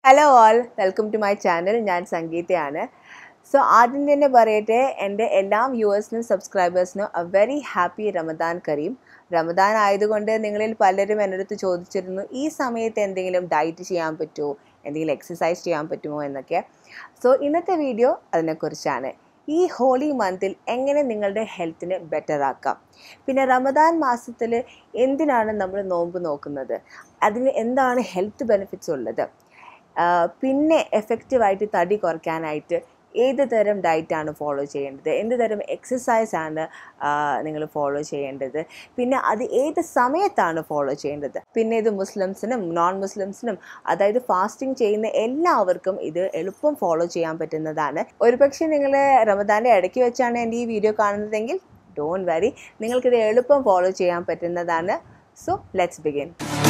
hello all welcome to my channel ഞാൻ സംഗീതയാണ് so ആദ്യം തന്നെ പറയട്ടെ എൻ്റെ എല്ലാ വ്യൂവേഴ്സിനും സബ്സ്ക്രൈബേഴ്സിനും a very happy Ramadan Kareem Ramadan ആയതുകൊണ്ട് നിങ്ങളിൽ പലരും എൻ്റെ അടുത്ത് ചോദിച്ചിരുന്നു ഈ സമയത്ത് എന്തെങ്കിലും ഡയറ്റ് ചെയ്യാൻ പറ്റുമോ എന്തെങ്കിലും എക്സസൈസ് ചെയ്യാൻ പറ്റുമോ എന്നൊക്കെ സോ ഇന്നത്തെ വീഡിയോ അതിനെക്കുറിച്ചാണ് ഈ ഹോളി മന്തിൽ എങ്ങനെ നിങ്ങളുടെ ഹെൽത്തിനെ ബെറ്റർ ആക്കാം പിന്നെ റമദാൻ മാസത്തിൽ എന്തിനാണ് നമ്മൾ നോമ്പ് നോക്കുന്നത് അതിന് എന്താണ് ഹെൽത്ത് ബെനിഫിറ്റ്സ് ഉള്ളത് ആഹ് പിന്നെ എഫക്റ്റീവായിട്ട് തടി കുറയ്ക്കാനായിട്ട് ഏത് തരം ഡയറ്റാണ് ഫോളോ ചെയ്യേണ്ടത് എന്ത് തരം എക്സസൈസ് ആണ് നിങ്ങൾ ഫോളോ ചെയ്യേണ്ടത് പിന്നെ അത് ഏത് സമയത്താണ് ഫോളോ ചെയ്യേണ്ടത് പിന്നെ ഇത് മുസ്ലിംസിനും നോൺ മുസ്ലിംസിനും അതായത് ഫാസ്റ്റിംഗ് ചെയ്യുന്ന എല്ലാവർക്കും ഇത് എളുപ്പം ഫോളോ ചെയ്യാൻ പറ്റുന്നതാണ് ഒരുപക്ഷെ നിങ്ങൾ റമദാൻ്റെ ഇടയ്ക്ക് വെച്ചാണ് എൻ്റെ ഈ വീഡിയോ കാണുന്നതെങ്കിൽ ഡോൺ വരി നിങ്ങൾക്കിത് എളുപ്പം ഫോളോ ചെയ്യാൻ പറ്റുന്നതാണ് സോ ലെറ്റ്സ് ബിഗിൻ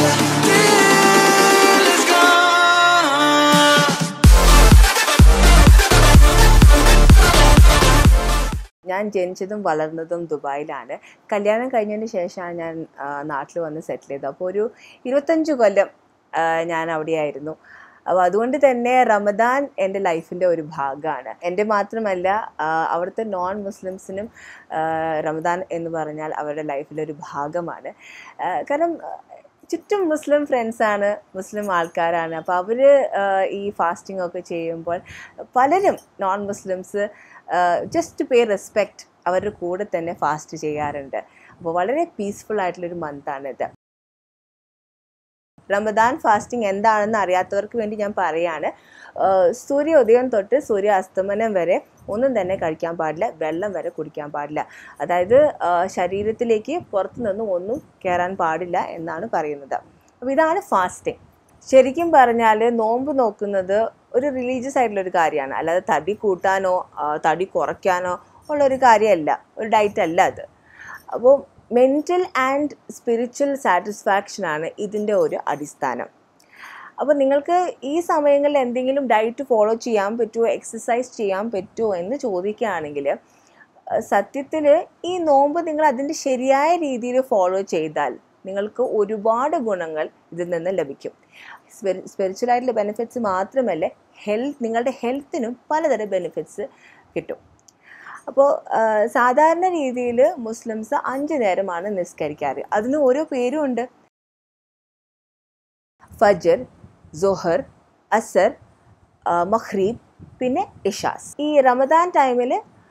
ഞാൻ ജനിച്ചതും വളർന്നതും ദുബായിലാണ് കല്യാണം കഴിഞ്ഞതിന് ശേഷമാണ് ഞാൻ നാട്ടിൽ വന്ന് സെറ്റിൽ ചെയ്തത് അപ്പോൾ ഒരു ഇരുപത്തഞ്ച് കൊല്ലം ആ, ഞാൻ അവിടെയായിരുന്നു അപ്പോൾ അതുകൊണ്ട് തന്നെ റമദാൻ എൻ്റെ ലൈഫിൻ്റെ ഒരു ഭാഗമാണ് എൻ്റെ മാത്രമല്ല ആ, അവിടുത്തെ നോൺ മുസ്ലിംസിനും ആ, റമദാൻ എന്ന് പറഞ്ഞാൽ അവരുടെ ലൈഫിലെ ഒരു ഭാഗമാണ് ആ, കാരണം ആ, ചുറ്റും മുസ്ലിം ഫ്രണ്ട്സാണ് മുസ്ലിം ആൾക്കാരാണ് അപ്പോൾ അവർ ഈ ഫാസ്റ്റിംഗ് ഒക്കെ ചെയ്യുമ്പോൾ പലരും non Muslims just pay respect അവരുടെ കൂടെ തന്നെ ഫാസ്റ്റ് ചെയ്യാറുണ്ട് അപ്പോൾ വളരെ പീസ്ഫുൾ ആയിട്ടുള്ളൊരു മന്താണിത് റമദാൻ ഫാസ്റ്റിംഗ് എന്താണെന്ന് അറിയാത്തവർക്ക് വേണ്ടി ഞാൻ പറയാണ് ആഹ് സൂര്യോദയം തൊട്ട് സൂര്യ അസ്തമനം വരെ ഒന്നും തന്നെ കഴിക്കാൻ പാടില്ല വെള്ളം വരെ കുടിക്കാൻ പാടില്ല അതായത് ആഹ് ശരീരത്തിലേക്ക് പുറത്തു നിന്നും ഒന്നും കയറാൻ പാടില്ല എന്നാണ് പറയുന്നത് അപ്പോൾ ഇതാണ് ഫാസ്റ്റിംഗ് ശരിക്കും പറഞ്ഞാൽ നോമ്പ് നോക്കുന്നത് ഒരു റിലീജിയസ് ആയിട്ടുള്ള ഒരു കാര്യമാണ് അല്ലാതെ തടി കൂട്ടാനോ ആ, തടി കുറയ്ക്കാനോ ഉള്ള ഒരു കാര്യമല്ല ഒരു ഡയറ്റ് അല്ല അത് അപ്പോൾ മെൻറ്റൽ ആൻഡ് സ്പിരിച്വൽ സാറ്റിസ്ഫാക്ഷനാണ് ഇതിൻ്റെ ഒരു അടിസ്ഥാനം അപ്പോൾ നിങ്ങൾക്ക് ഈ സമയങ്ങളിൽ എന്തെങ്കിലും ഡയറ്റ് ഫോളോ ചെയ്യാൻ പറ്റുമോ എക്സസൈസ് ചെയ്യാൻ പറ്റുമോ എന്ന് ചോദിക്കുകയാണെങ്കിൽ സത്യത്തിൽ ഈ നോമ്പ് നിങ്ങൾ അതിൻ്റെ ശരിയായ രീതിയിൽ ഫോളോ ചെയ്താൽ നിങ്ങൾക്ക് ഒരുപാട് ഗുണങ്ങൾ ഇതിൽ നിന്ന് ലഭിക്കും സ്പിരിച്വൽ ആയിട്ടുള്ള ബെനിഫിറ്റ്സ് മാത്രമല്ല ഹെൽത്ത് നിങ്ങളുടെ ഹെൽത്തിനും പലതരം ബെനിഫിറ്റ്സ് കിട്ടും അപ്പോൾ സാധാരണ രീതിയിൽ മുസ്ലിംസ് അഞ്ച് നേരമാണ് നിസ്കരിക്കാറ് അതിന് ഓരോ പേരും ഉണ്ട് ഫജർ ജൊഹർ അസർ ആ, മഖ്രീബ് പിന്നെ ഇഷാസ് ഈ റമദാൻ ടൈമിൽ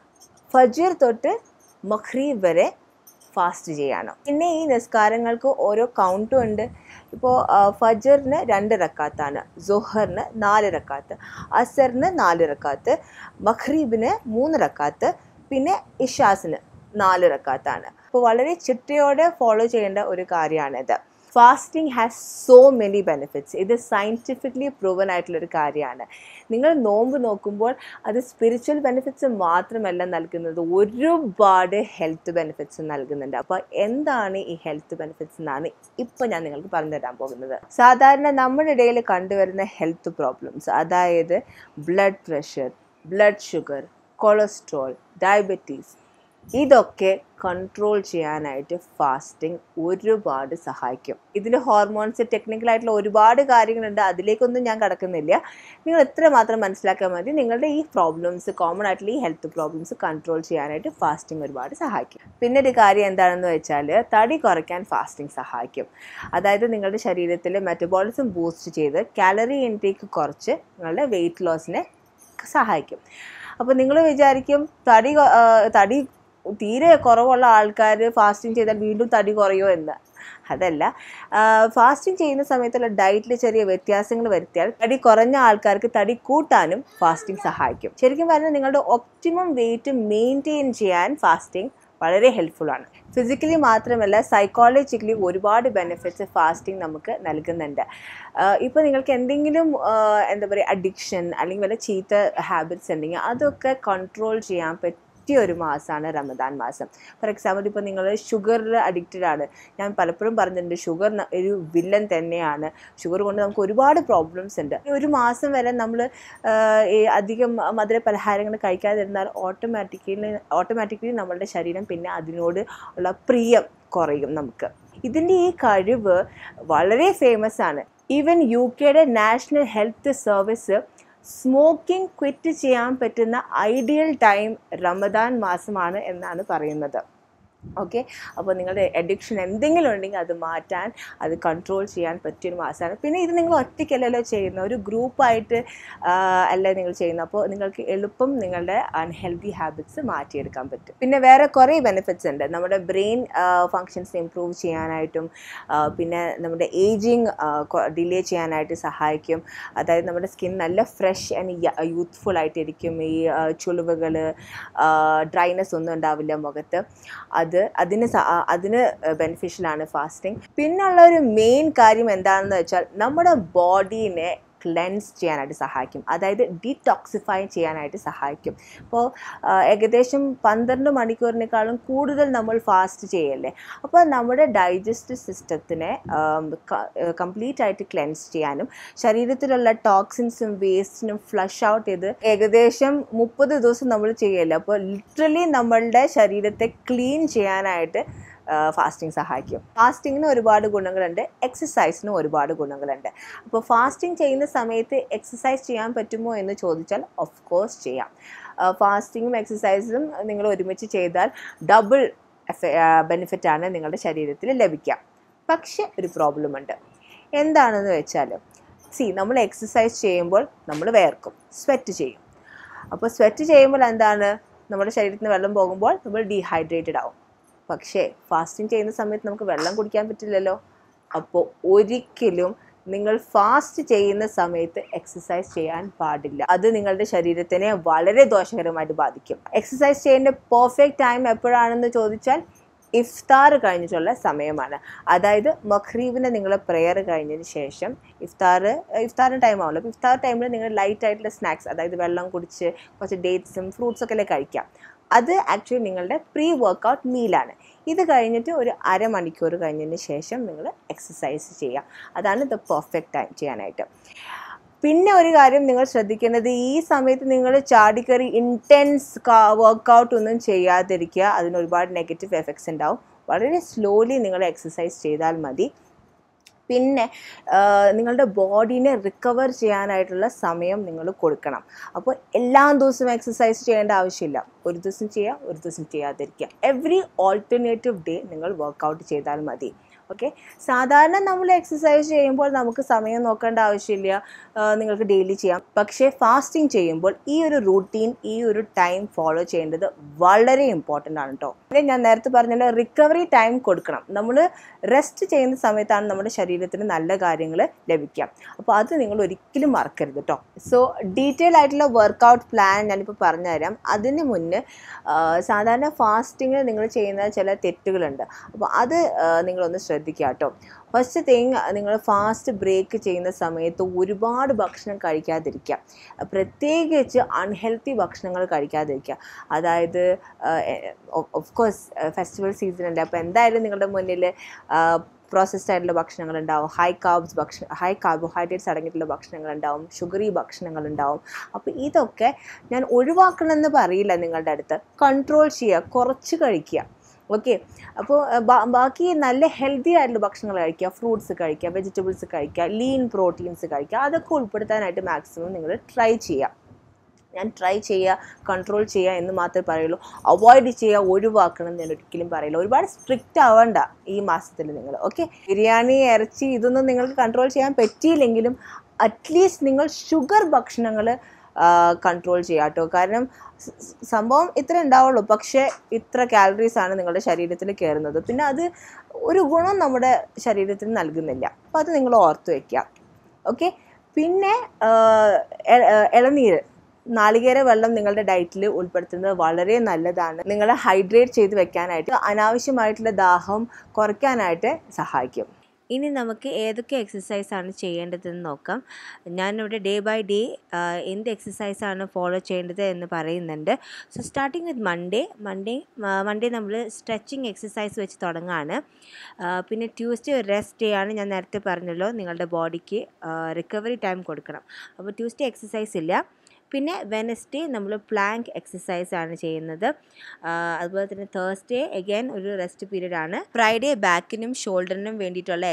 ഫജർ തൊട്ട് മഖ്രീബ് വരെ ഫാസ്റ്റ് ചെയ്യണം പിന്നെ ഈ നിസ്കാരങ്ങൾക്ക് ഓരോ കൗണ്ടും ഉണ്ട് ഇപ്പോൾ ഫജറിന് രണ്ട് റക്കാത്താണ് ജൊഹറിന് നാല് റക്കാത്ത് അസറിന് നാല് റക്കാത്ത് മഖ്രീബിന് മൂന്ന് റക്കാത്ത് പിന്നെ ഇഷാസിന് നാല് റക്കാത്താണ് അപ്പോൾ വളരെ ചിട്ടയോടെ ഫോളോ ചെയ്യേണ്ട ഒരു കാര്യമാണിത് fasting has so many benefits ഇത് സയൻറ്റിഫിക്കലി പ്രൂവൻ ആയിട്ടുള്ളൊരു കാര്യമാണ് നിങ്ങൾ നോമ്പ് നോക്കുമ്പോൾ അത് സ്പിരിച്വൽ ബെനിഫിറ്റ്സ് മാത്രമല്ല നൽകുന്നത് ഒരുപാട് ഹെൽത്ത് ബെനിഫിറ്റ്സ് നൽകുന്നുണ്ട് അപ്പോൾ എന്താണ് ഈ ഹെൽത്ത് ബെനിഫിറ്റ്സ് എന്നാണ് ഇപ്പോൾ ഞാൻ നിങ്ങൾക്ക് പറഞ്ഞു തരാൻ പോകുന്നത് സാധാരണ നമ്മുടെ ഇടയിൽ കണ്ടുവരുന്ന ഹെൽത്ത് പ്രോബ്ലംസ് അതായത് blood pressure blood sugar cholesterol diabetes ഇതൊക്കെ കൺട്രോൾ ചെയ്യാനായിട്ട് ഫാസ്റ്റിംഗ് ഒരുപാട് സഹായിക്കും ഇതിൽ ഹോർമോൺസ് ടെക്നിക്കലായിട്ടുള്ള ഒരുപാട് കാര്യങ്ങളുണ്ട് അതിലേക്കൊന്നും ഞാൻ കടക്കുന്നില്ല നിങ്ങൾ എത്ര മാത്രം മനസ്സിലാക്കാൻ മതി നിങ്ങളുടെ ഈ പ്രോബ്ലംസ് കോമൺ ആയിട്ടുള്ള ഈ ഹെൽത്ത് പ്രോബ്ലംസ് കൺട്രോൾ ചെയ്യാനായിട്ട് ഫാസ്റ്റിംഗ് ഒരുപാട് സഹായിക്കും പിന്നെ ഒരു കാര്യം എന്താണെന്ന് വെച്ചാൽ തടി കുറയ്ക്കാൻ ഫാസ്റ്റിംഗ് സഹായിക്കും അതായത് നിങ്ങളുടെ ശരീരത്തിൽ മെറ്റബോളിസം ബൂസ്റ്റ് ചെയ്ത് കാലറി ഇൻടേക്ക് കുറച്ച് നിങ്ങളുടെ വെയിറ്റ് ലോസിനെ സഹായിക്കും അപ്പോൾ നിങ്ങൾ വിചാരിക്കും തടി കൊ- ആ, തടി തീരെ കുറവുള്ള ആൾക്കാർ ഫാസ്റ്റിംഗ് ചെയ്താൽ വീണ്ടും തടി കുറയോ എന്ന് അതല്ല ഫാസ്റ്റിംഗ് ചെയ്യുന്ന സമയത്തുള്ള ഡയറ്റിൽ ചെറിയ വ്യത്യാസങ്ങൾ വരുത്തിയാൽ തടി കുറഞ്ഞ ആൾക്കാർക്ക് തടി കൂട്ടാനും ഫാസ്റ്റിംഗ് സഹായിക്കും ശരിക്കും പറഞ്ഞാൽ നിങ്ങളുടെ ഒപ്റ്റിമം വെയിറ്റ് മെയിൻറ്റെയിൻ ചെയ്യാൻ ഫാസ്റ്റിംഗ് വളരെ ഹെൽപ്ഫുൾ ആണ് ഫിസിക്കലി മാത്രമല്ല സൈക്കോളജിക്കലി ഒരുപാട് ബെനിഫിറ്റ്സ് ഫാസ്റ്റിംഗ് നമുക്ക് നൽകുന്നുണ്ട് ഇപ്പോൾ നിങ്ങൾക്ക് എന്തെങ്കിലും ആഹ് എന്താ പറയുക അഡിക്ഷൻ അല്ലെങ്കിൽ വല്ല ചീത്ത ഹാബിറ്റ്സ് ഉണ്ടെങ്കിൽ അതൊക്കെ കൺട്രോൾ ചെയ്യാൻ പറ്റും പറ്റിയ ഒരു മാസമാണ് റമദാൻ മാസം ഫോർ എക്സാമ്പിൾ ഇപ്പോൾ നിങ്ങൾ ഷുഗറിൽ അഡിക്റ്റഡ് ആണ് ഞാൻ പലപ്പോഴും പറഞ്ഞിട്ടുണ്ട് ഷുഗർ ഒരു വില്ലൻ തന്നെയാണ് ഷുഗർ കൊണ്ട് നമുക്ക് ഒരുപാട് പ്രോബ്ലംസ് ഉണ്ട് ഈ ഒരു മാസം വരെ നമ്മൾ അധികം മധുര പലഹാരങ്ങൾ കഴിക്കാതിരുന്നാൽ ഓട്ടോമാറ്റിക്കലി ഓട്ടോമാറ്റിക്കലി നമ്മളുടെ ശരീരം പിന്നെ അതിനോട് ഉള്ള പ്രിയം കുറയും നമുക്ക് ഇതിൻ്റെ ഈ കഴിവ് വളരെ ഫേമസ് ആണ് ഈവൻ യു കെയുടെ national health service smoking quit ചെയ്യാൻ പറ്റുന്ന ഐഡിയൽ ടൈം റമദാൻ മാസമാണ് എന്നാണ് പറയുന്നത് ഓക്കെ അപ്പോൾ നിങ്ങളുടെ അഡിക്ഷൻ എന്തെങ്കിലും ഉണ്ടെങ്കിൽ അത് മാറ്റാൻ അത് കൺട്രോൾ ചെയ്യാൻ പറ്റിയൊരു മാസമാണ് പിന്നെ ഇത് നിങ്ങൾ ഒറ്റയ്ക്കല്ലല്ലോ ചെയ്യുന്ന ഒരു ഗ്രൂപ്പായിട്ട് അല്ല നിങ്ങൾ ചെയ്യുന്നത് അപ്പോൾ നിങ്ങൾക്ക് എളുപ്പം നിങ്ങളുടെ അൺഹെൽത്തി ഹാബിറ്റ്സ് മാറ്റിയെടുക്കാൻ പറ്റും പിന്നെ വേറെ കുറേ ബെനിഫിറ്റ്സ് ഉണ്ട് നമ്മുടെ ബ്രെയിൻ ഫങ്ഷൻസ് ഇമ്പ്രൂവ് ചെയ്യാനായിട്ടും ആ, പിന്നെ നമ്മുടെ ഏജിങ് ഡിലേ ചെയ്യാനായിട്ട് സഹായിക്കും അതായത് നമ്മുടെ സ്കിൻ നല്ല ഫ്രഷ് ആൻഡ് യൂത്ത്ഫുൾ ആയിട്ടിരിക്കും ഈ ചുളിവുകൾ ഡ്രൈനെസ് ഒന്നും ഉണ്ടാവില്ല മുഖത്ത് അത് അതിന് സ- ആ, അതിന് ബെനിഫിഷ്യലാണ് ഫാസ്റ്റിംഗ് പിന്നുള്ള ഒരു മെയിൻ കാര്യം എന്താണെന്ന് വെച്ചാൽ നമ്മുടെ ബോഡീനെ ക്ലെൻസ് ചെയ്യാനായിട്ട് സഹായിക്കും അതായത് ഡീടോക്സിഫൈ ചെയ്യാനായിട്ട് സഹായിക്കും ഇപ്പോൾ ഏകദേശം പന്ത്രണ്ട് മണിക്കൂറിനേക്കാളും കൂടുതൽ നമ്മൾ ഫാസ്റ്റ് ചെയ്യല്ലേ അപ്പോൾ നമ്മുടെ ഡൈജസ്റ്റീവ് സിസ്റ്റത്തിനെ കംപ്ലീറ്റ് ആയിട്ട് ക്ലെൻസ് ചെയ്യാനും ശരീരത്തിലുള്ള ടോക്സിൻസും വേസ്റ്റിനും ഫ്ലഷ് ഔട്ട് ചെയ്ത് ഏകദേശം മുപ്പത് ദിവസം നമ്മൾ ചെയ്യല്ലേ അപ്പോൾ ലിറ്ററലി നമ്മളുടെ ശരീരത്തെ ക്ലീൻ ചെയ്യാനായിട്ട് ഫാസ്റ്റിംഗ് സഹായിക്കും ഫാസ്റ്റിങ്ങിന് ഒരുപാട് ഗുണങ്ങളുണ്ട് എക്സസൈസിനും ഒരുപാട് ഗുണങ്ങളുണ്ട് അപ്പോൾ ഫാസ്റ്റിംഗ് ചെയ്യുന്ന സമയത്ത് എക്സസൈസ് ചെയ്യാൻ പറ്റുമോ എന്ന് ചോദിച്ചാൽ ഓഫ് കോഴ്സ് ചെയ്യാം ഫാസ്റ്റിങ്ങും എക്സസൈസും നിങ്ങൾ ഒരുമിച്ച് ചെയ്താൽ ഡബിൾ ബെനിഫിറ്റാണ് നിങ്ങളുടെ ശരീരത്തിൽ ലഭിക്കുക പക്ഷെ ഒരു പ്രോബ്ലം ഉണ്ട് എന്താണെന്ന് വെച്ചാൽ സി നമ്മൾ എക്സസൈസ് ചെയ്യുമ്പോൾ നമ്മൾ വേർക്കും സ്വെറ്റ് ചെയ്യും അപ്പോൾ സ്വെറ്റ് ചെയ്യുമ്പോൾ എന്താണ് നമ്മുടെ ശരീരത്തിൽ നിന്ന് വെള്ളം പോകുമ്പോൾ നമ്മൾ ഡീഹൈഡ്രേറ്റഡ് ആവും പക്ഷേ ഫാസ്റ്റിംഗ് ചെയ്യുന്ന സമയത്ത് നമുക്ക് വെള്ളം കുടിക്കാൻ പറ്റില്ലല്ലോ അപ്പോൾ ഒരിക്കലും നിങ്ങൾ ഫാസ്റ്റ് ചെയ്യുന്ന സമയത്ത് എക്സസൈസ് ചെയ്യാൻ പാടില്ല അത് നിങ്ങളുടെ ശരീരത്തിനെ വളരെ ദോഷകരമായിട്ട് ബാധിക്കും എക്സസൈസ് ചെയ്യേണ്ട പെർഫെക്റ്റ് ടൈം എപ്പോഴാണെന്ന് ചോദിച്ചാൽ ഇഫ്താർ കഴിഞ്ഞിട്ടുള്ള സമയമാണ് അതായത് മഖ്രീബിന് നിങ്ങൾ പ്രെയർ കഴിഞ്ഞതിന് ശേഷം ഇഫ്താർ ഇഫ്താറിന് ടൈം ആവുമല്ലോ അപ്പോൾ ഇഫ്താർ ടൈമിൽ നിങ്ങൾ ലൈറ്റ് ആയിട്ടുള്ള സ്നാക്സ് അതായത് വെള്ളം കുടിച്ച് കുറച്ച് ഡേറ്റ്സും ഫ്രൂട്ട്സൊക്കെ അല്ലേ കഴിക്കാം അത് ആക്ച്വലി നിങ്ങളുടെ പ്രീ വർക്കൗട്ട് മീലാണ് ഇത് കഴിഞ്ഞിട്ട് ഒരു അരമണിക്കൂർ കഴിഞ്ഞതിന് ശേഷം നിങ്ങൾ എക്സസൈസ് ചെയ്യുക അതാണ് ദ പെർഫെക്റ്റ് ടൈം ചെയ്യാനായിട്ട് പിന്നെ ഒരു കാര്യം നിങ്ങൾ ശ്രദ്ധിക്കേണ്ടത് ഈ സമയത്ത് നിങ്ങൾ ചാടിക്കറി ഇൻറ്റൻസ് വർക്കൗട്ട് ഒന്നും ചെയ്യാതിരിക്കുക അതിന് ഒരുപാട് നെഗറ്റീവ് എഫക്ട്സ് ഉണ്ടാവും വളരെ സ്ലോലി നിങ്ങൾ എക്സസൈസ് ചെയ്താൽ മതി പിന്നെ ആ, നിങ്ങളുടെ ബോഡീനെ റിക്കവർ ചെയ്യാനായിട്ടുള്ള സമയം നിങ്ങൾ കൊടുക്കണം അപ്പോൾ എല്ലാ ദിവസവും എക്സസൈസ് ചെയ്യേണ്ട ആവശ്യമില്ല ഒരു ദിവസം ചെയ്യുക ഒരു ദിവസം ചെയ്യാതിരിക്കുക എവറി ഓൾട്ടർനേറ്റീവ് ഡേ നിങ്ങൾ വർക്കൗട്ട് ചെയ്താൽ മതി ഓക്കെ സാധാരണ നമ്മൾ എക്സസൈസ് ചെയ്യുമ്പോൾ നമുക്ക് സമയം നോക്കേണ്ട ആവശ്യമില്ല ആ, നിങ്ങൾക്ക് ഡെയിലി ചെയ്യാം പക്ഷേ ഫാസ്റ്റിംഗ് ചെയ്യുമ്പോൾ ഈ ഒരു റൂട്ടീൻ ഈ ഒരു ടൈം ഫോളോ ചെയ്യേണ്ടത് വളരെ ഇമ്പോർട്ടൻ്റ് ആണ് കേട്ടോ പിന്നെ ഞാൻ നേരത്തെ പറഞ്ഞ റിക്കവറി ടൈം കൊടുക്കണം നമ്മൾ റെസ്റ്റ് ചെയ്യുന്ന സമയത്താണ് നമ്മുടെ ശരീരത്തിന് നല്ല കാര്യങ്ങൾ ലഭിക്കുക അപ്പോൾ അത് നിങ്ങൾ ഒരിക്കലും മറക്കരുത് കേട്ടോ സോ ഡീറ്റെയിൽ ആയിട്ടുള്ള വർക്കൗട്ട് പ്ലാൻ ഞാനിപ്പോൾ പറഞ്ഞുതരാം അതിന് മുന്നേ ആ, സാധാരണ ഫാസ്റ്റിങ്ങിൽ നിങ്ങൾ ചെയ്യുന്ന ചില തെറ്റുകളുണ്ട് അപ്പോൾ അത് ആ, നിങ്ങളൊന്ന് ശ്രദ്ധിക്കുക കേട്ടോ ഫസ്റ്റ് തിങ് നിങ്ങൾ ഫാസ്റ്റ് ബ്രേക്ക് ചെയ്യുന്ന സമയത്ത് ഒരുപാട് ഭക്ഷണം കഴിക്കാതിരിക്കുക പ്രത്യേകിച്ച് അൺഹെൽത്തി ഭക്ഷണങ്ങൾ കഴിക്കാതിരിക്കുക അതായത് ഓഫ് കോഴ്സ് ഫെസ്റ്റിവൽ സീസൺ ഉണ്ട് അപ്പോൾ എന്തായാലും നിങ്ങളുടെ മുന്നിൽ പ്രോസസ്ഡ് ആയിട്ടുള്ള ഭക്ഷണങ്ങൾ ഉണ്ടാവും ഹൈ കാർബ്സ് ഭക്ഷണം ഹൈ കാർബോഹൈഡ്രേറ്റ്സ് അടങ്ങിയിട്ടുള്ള ഭക്ഷണങ്ങൾ ഉണ്ടാവും ഷുഗറി ഭക്ഷണങ്ങൾ ഉണ്ടാവും അപ്പോൾ ഇതൊക്കെ ഞാൻ ഒഴിവാക്കണമെന്ന് പറയില്ല നിങ്ങളുടെ അടുത്ത് കൺട്രോൾ ചെയ്യുക കുറച്ച് കഴിക്കുക ഓക്കെ അപ്പോൾ ബാക്കി നല്ല ഹെൽത്തി ആയിട്ടുള്ള ഭക്ഷണങ്ങൾ കഴിക്കുക ഫ്രൂട്ട്സ് കഴിക്കുക വെജിറ്റബിൾസ് കഴിക്കുക ലീൻ പ്രോട്ടീൻസ് കഴിക്കുക അതൊക്കെ ഉൾപ്പെടുത്താനായിട്ട് മാക്സിമം നിങ്ങൾ ട്രൈ ചെയ്യുക ഞാൻ ട്രൈ ചെയ്യുക കൺട്രോൾ ചെയ്യുക എന്ന് മാത്രമേ പറയുള്ളൂ അവോയ്ഡ് ചെയ്യുക ഒഴിവാക്കണം എന്ന് ഞാൻ ഒരിക്കലും പറയില്ല ഒരുപാട് സ്ട്രിക്റ്റ് ആവണ്ട ഈ മാസത്തിൽ നിങ്ങൾ ഓക്കെ ബിരിയാണി ഇറച്ചി ഇതൊന്നും നിങ്ങൾക്ക് കൺട്രോൾ ചെയ്യാൻ പറ്റിയില്ലെങ്കിലും അറ്റ്ലീസ്റ്റ് നിങ്ങൾ ഷുഗർ ഭക്ഷണങ്ങൾ കൺട്രോൾ ചെയ്യുക കേട്ടോ കാരണം സ- സ- സംഭവം ഇത്ര ഉണ്ടാവുള്ളൂ പക്ഷേ ഇത്ര കാലറീസ് ആണ് നിങ്ങളുടെ ശരീരത്തിൽ കയറുന്നത് പിന്നെ അത് ഒരു ഗുണം നമ്മുടെ ശരീരത്തിന് നൽകുന്നില്ല അപ്പോൾ അത് നിങ്ങൾ ഓർത്ത് വയ്ക്കുക ഓക്കെ പിന്നെ ആ, എ- ആ, ഇളനീര് നാളികേര വെള്ളം നിങ്ങളുടെ ഡയറ്റിൽ ഉൾപ്പെടുത്തുന്നത് വളരെ നല്ലതാണ് നിങ്ങളെ ഹൈഡ്രേറ്റ് ചെയ്ത് വെക്കാനായിട്ട് അനാവശ്യമായിട്ടുള്ള ദാഹം കുറയ്ക്കാനായിട്ട് സഹായിക്കും ഇനി നമുക്ക് ഏതൊക്കെ എക്സസൈസ് ആണ് ചെയ്യേണ്ടതെന്ന് നോക്കാം ഞാനിവിടെ ഡേ ബൈ ഡേ എന്ത് എക്സസൈസ് ആണ് ഫോളോ ചെയ്യേണ്ടത് എന്ന് പറയുന്നുണ്ട് so starting with Monday Monday Monday നമ്മൾ സ്ട്രെച്ചിങ് എക്സസൈസ് വെച്ച് തുടങ്ങുകയാണ് ആ, പിന്നെ ട്യൂസ്ഡേ റെസ്റ്റ് ഡേ ആണ് ഞാൻ നേരത്തെ പറഞ്ഞല്ലോ നിങ്ങളുടെ ബോഡിക്ക് റിക്കവറി ടൈം കൊടുക്കണം അപ്പോൾ ട്യൂസ്ഡേ എക്സസൈസ് ഇല്ല പിന്നെ വെനസ്ഡേ നമ്മൾ പ്ലാങ്ക് എക്സസൈസ് ആണ് ചെയ്യുന്നത് ആ, അതുപോലെ തന്നെ തേഴ്സ്ഡേ അഗൈൻ ഒരു റെസ്റ്റ് പീരീഡ് ആണ് ഫ്രൈഡേ ബാക്കിനും ഷോൾഡറിനും വേണ്ടിയിട്ടുള്ള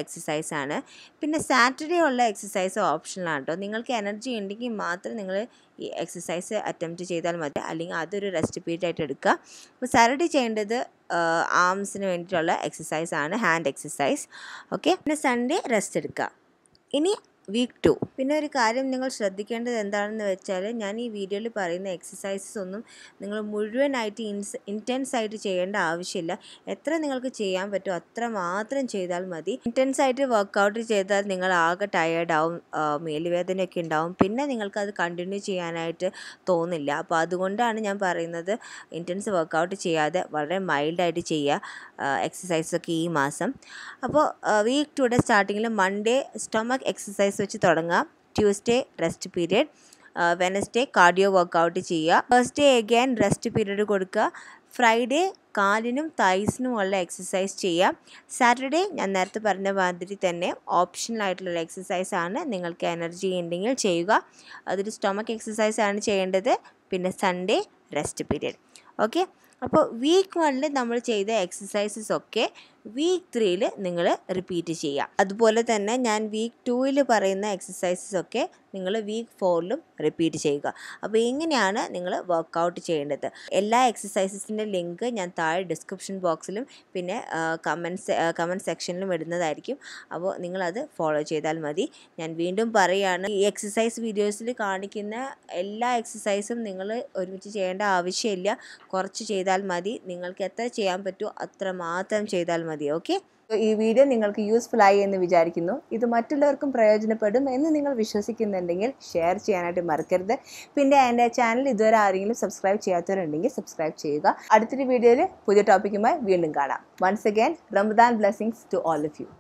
എക്സസൈസ് ആണ് പിന്നെ സാറ്റർഡേ ഉള്ള എക്സസൈസ് ഓപ്ഷനിലാണ് കേട്ടോ നിങ്ങൾക്ക് എനർജി ഉണ്ടെങ്കിൽ മാത്രം നിങ്ങൾ ഈ എക്സസൈസ് അറ്റംപ്റ്റ് ചെയ്താൽ മതി അല്ലെങ്കിൽ അതൊരു റെസ്റ്റ് പീരീഡ് ആയിട്ട് എടുക്കുക അപ്പോൾ സാറ്റർഡേ ചെയ്യേണ്ടത് ആംസിന് വേണ്ടിയിട്ടുള്ള എക്സസൈസ് ആണ് ഹാൻഡ് എക്സസൈസ് ഓക്കെ പിന്നെ സൺഡേ റെസ്റ്റ് എടുക്കുക ഇനി വീക്ക് ടു പിന്നെ ഒരു കാര്യം നിങ്ങൾ ശ്രദ്ധിക്കേണ്ടത് എന്താണെന്ന് വെച്ചാൽ ഞാൻ ഈ വീഡിയോയിൽ പറയുന്ന എക്സസൈസസ് ഒന്നും നിങ്ങൾ മുഴുവനായിട്ട് ഇൻസ് ഇൻറ്റൻസ് ആയിട്ട് ചെയ്യേണ്ട ആവശ്യമില്ല എത്ര നിങ്ങൾക്ക് ചെയ്യാൻ പറ്റുമോ അത്ര മാത്രം ചെയ്താൽ മതി ഇൻറ്റൻസ് ആയിട്ട് വർക്കൗട്ട് ചെയ്താൽ നിങ്ങൾ ആകെ ടയേർഡ് ആവും മേലുവേദനയൊക്കെ ഉണ്ടാവും പിന്നെ നിങ്ങൾക്ക് അത് കണ്ടിന്യൂ ചെയ്യാനായിട്ട് തോന്നില്ല അപ്പോൾ അതുകൊണ്ടാണ് ഞാൻ പറയുന്നത് ഇൻറ്റൻസ് വർക്കൗട്ട് ചെയ്യാതെ വളരെ മൈൽഡായിട്ട് ചെയ്യുക എക്സസൈസൊക്കെ ഈ മാസം അപ്പോൾ വീക്ക് ടുയുടെ സ്റ്റാർട്ടിങ്ങിൽ മൺഡേ സ്റ്റൊമക് എക്സസൈസ് വെച്ച് തുടങ്ങുക Tuesday rest period Wednesday cardio workout ചെയ്യുക first day again rest period കൊടുക്കുക ഫ്രൈഡേ കാലിനും തൈസിനും ഉള്ള എക്സസൈസ് ചെയ്യാം സാറ്റർഡേ ഞാൻ നേരത്തെ പറഞ്ഞ മാതിരി തന്നെ ഓപ്ഷണൽ ആയിട്ടുള്ള എക്സസൈസ് ആണ് നിങ്ങൾക്ക് എനർജി ഉണ്ടെങ്കിൽ ചെയ്യുക അതൊരു സ്റ്റൊമക്ക് എക്സസൈസ് ആണ് ചെയ്യേണ്ടത് പിന്നെ സൺഡേ റെസ്റ്റ് പീരീഡ് ഓക്കെ അപ്പോൾ വീക്ക് വണ്ണിൽ നമ്മൾ ചെയ്ത എക്സസൈസസ് ഒക്കെ വീക്ക് ത്രീയിൽ നിങ്ങൾ റിപ്പീറ്റ് ചെയ്യുക അതുപോലെ തന്നെ ഞാൻ വീക്ക് ടൂവിൽ പറയുന്ന എക്സസൈസസ് ഒക്കെ നിങ്ങൾ വീക്ക് ഫോറിലും റിപ്പീറ്റ് ചെയ്യുക അപ്പോൾ ഇങ്ങനെയാണ് നിങ്ങൾ വർക്കൗട്ട് ചെയ്യേണ്ടത് എല്ലാ എക്സസൈസസിൻ്റെ ലിങ്ക് ഞാൻ താഴെ ഡിസ്ക്രിപ്ഷൻ ബോക്സിലും പിന്നെ കമൻസ് കമൻറ്റ് സെക്ഷനിലും ഇടുന്നതായിരിക്കും അപ്പോൾ നിങ്ങളത് ഫോളോ ചെയ്താൽ മതി ഞാൻ വീണ്ടും പറയുകയാണ് ഈ എക്സസൈസ് വീഡിയോസിൽ കാണിക്കുന്ന എല്ലാ എക്സസൈസും നിങ്ങൾ ഒരുമിച്ച് ചെയ്യേണ്ട ആവശ്യമില്ല കുറച്ച് ചെയ്താൽ മതി നിങ്ങൾക്ക് എത്ര ചെയ്യാൻ പറ്റുമോ അത്ര മാത്രം ചെയ്താൽ മതി ഓക്കെ ഈ വീഡിയോ നിങ്ങൾക്ക് യൂസ്ഫുൾ ആയി എന്ന് വിചാരിക്കുന്നു ഇത് മറ്റുള്ളവർക്കും പ്രയോജനപ്പെടും എന്ന് നിങ്ങൾ വിശ്വസിക്കുന്നുണ്ടെങ്കിൽ ഷെയർ ചെയ്യാനായിട്ട് മറക്കരുത് പിന്നെ എൻ്റെ ചാനൽ ഇതുവരെ ആരെങ്കിലും സബ്സ്ക്രൈബ് ചെയ്യാത്തവരുണ്ടെങ്കിൽ സബ്സ്ക്രൈബ് ചെയ്യുക അടുത്തൊരു വീഡിയോയിൽ പുതിയ ടോപ്പിക്കുമായി വീണ്ടും കാണാം once again Ramadan blessings to all of U